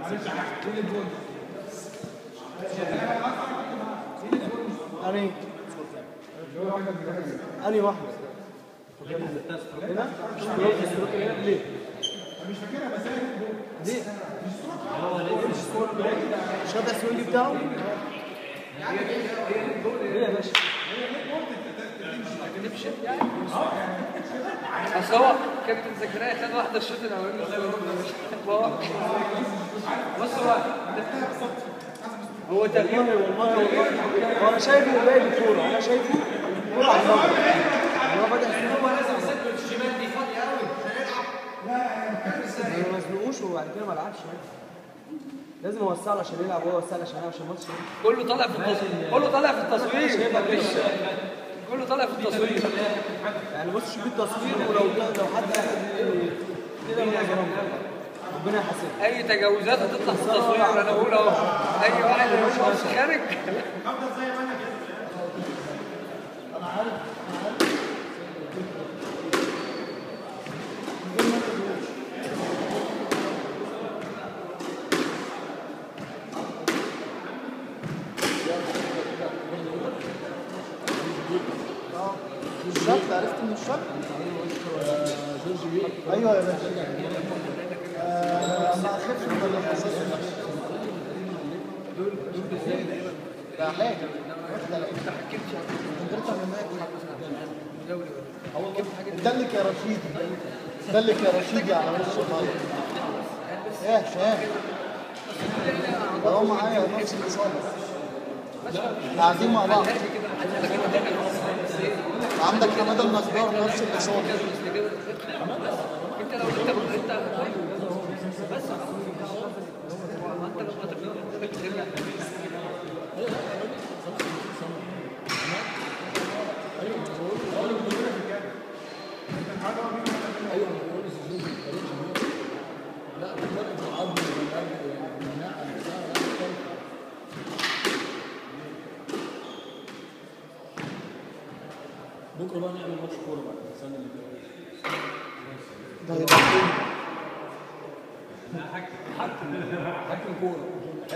أنهي أنهي واحدة هنا مش هنا ليه؟ مش فاكرها بس ليه؟ مش هذا السوينج بتاعه؟ ليه يا باشا؟ اصل هو كابتن زكريا خد واحده الشوط الاولاني بص هو هو تغيير والله والله والله هو انا شايفه جايب الكوره انا شايفه الكوره على المغرب هو بدأ هو لازم سكه الشمال دي فاضيه قوي ما مزنقوش وبعد كده ما لعبش لازم اوسع له عشان يلعب هو يوسع له عشان يلعب عشان الماتش كله طالع في التصوير كله طالع في التصوير معلش كله طالع في التصوير يعني بص شوف التصوير ولو لو حد كده من ربنا يحاسبه اي تجاوزات هتطلع في التصوير انا بقول اهو اي واحد يخش خارج الشرط عرفت من الشرط؟ ايوه يا باشا آه، ما اخافش من اللي حصل لا حاجه واحده لا قدرتها من دلك يا رشيد دلك يا رشيد على وش الميه يا هشام ده هو معايا نفس الاصابه قاعدين مع بعض عندك حماده النجار نفس الاصابه انت لو انت انت بس ما انت لو ما ترجع بكره بقى نعمل ماتش كوره بقى السنه اللي جايه ده هيبقى فين؟ حكم كوره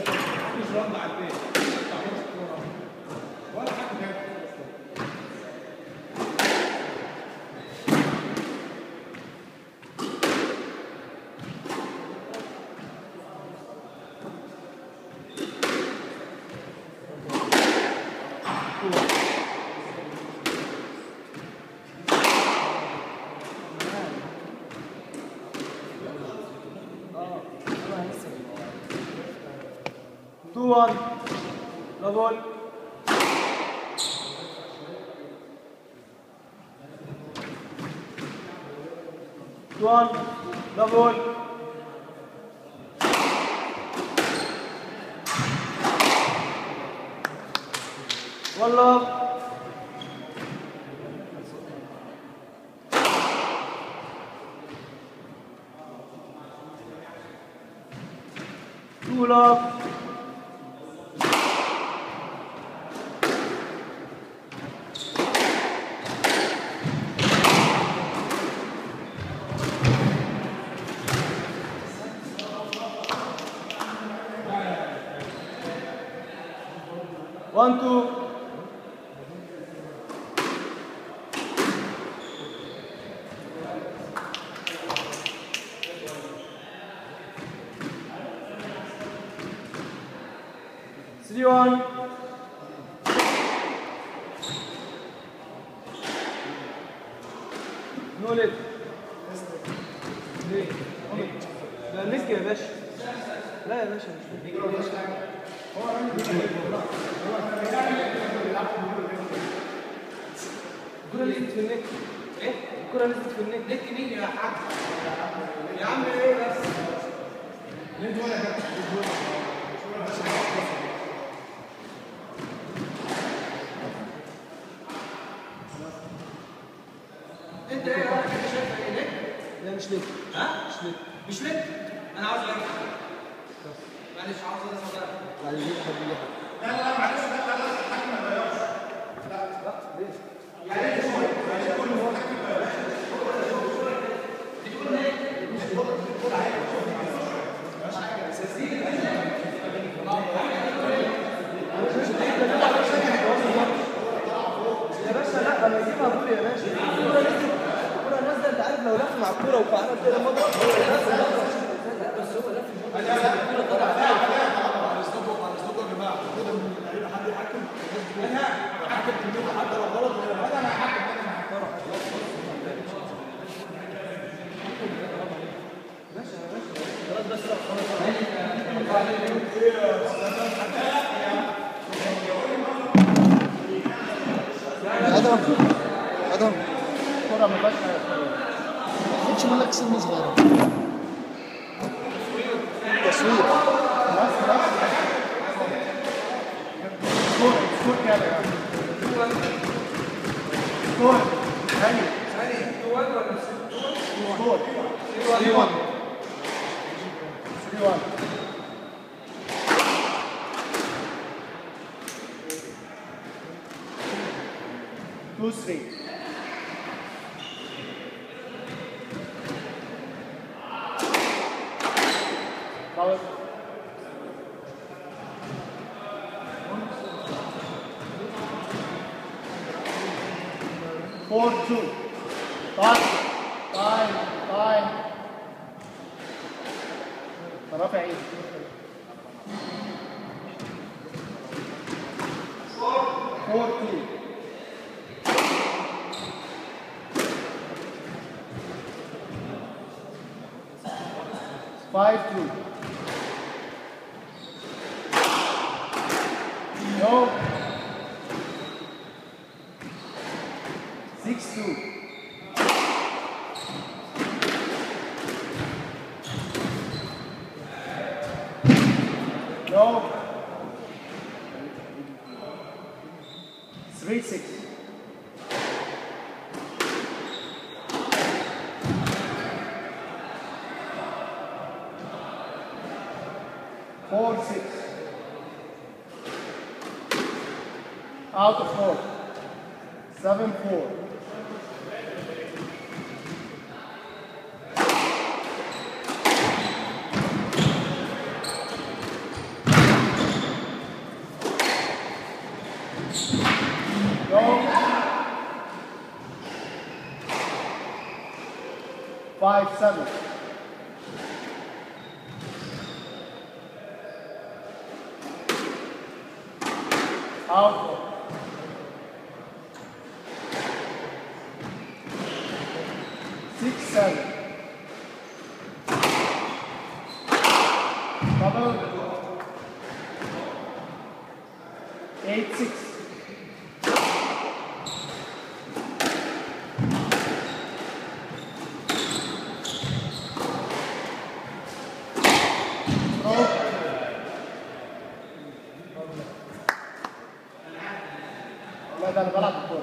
تو 1 لا بول تو 1 لا بول والله تو لاف One, two. Three, one. No leg. ليه؟ لا ليك يا باشا لا يا باشا مش ليك الكرة نزلت في النك ايه؟ الكرة نزلت في النك نك مين يا حاج؟ يا عم ايه بس؟ ليه دول يا انت ايه رايك انت شايف ايه ليه؟ لا مش ليك ها؟ مش ليك مش ليه؟ انا عاوز اغير معلش عاوز اغير بعد ليك حد ليك اساسيين على الكوره وعمل كده مضرب بس هو لف الكوره طلع ادم ادم الكوره ما فيهاش حاجه ما خدش منك سن صغيره تصوير بس بس سكور سكور كام يا سكور ثاني سكور 3 1 3 1 two three. Foul. Four two. Time. Time. Time. رافع ايدك Four two. Five two. No. Six two. No. Three six. Four six. Out of four. Seven four. Go. Five seven. Out. Six, seven. Double. Eight, six. Throw. والله ده انا بلعب بالكوره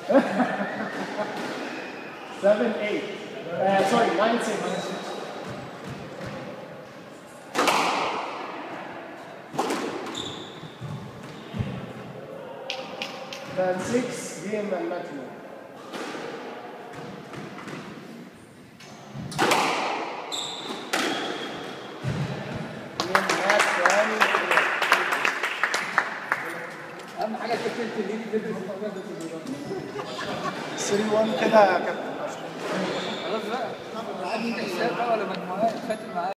7 8 uh, sorry 9 6 Then 6 game and maximum. Game match يعني اهم حاجه تكتب اللي تدرس الموضوع ده 3 1 كده يا كابتن خلاص بقى عادي انت حساب بقى ولا مجموعات فاتن معاك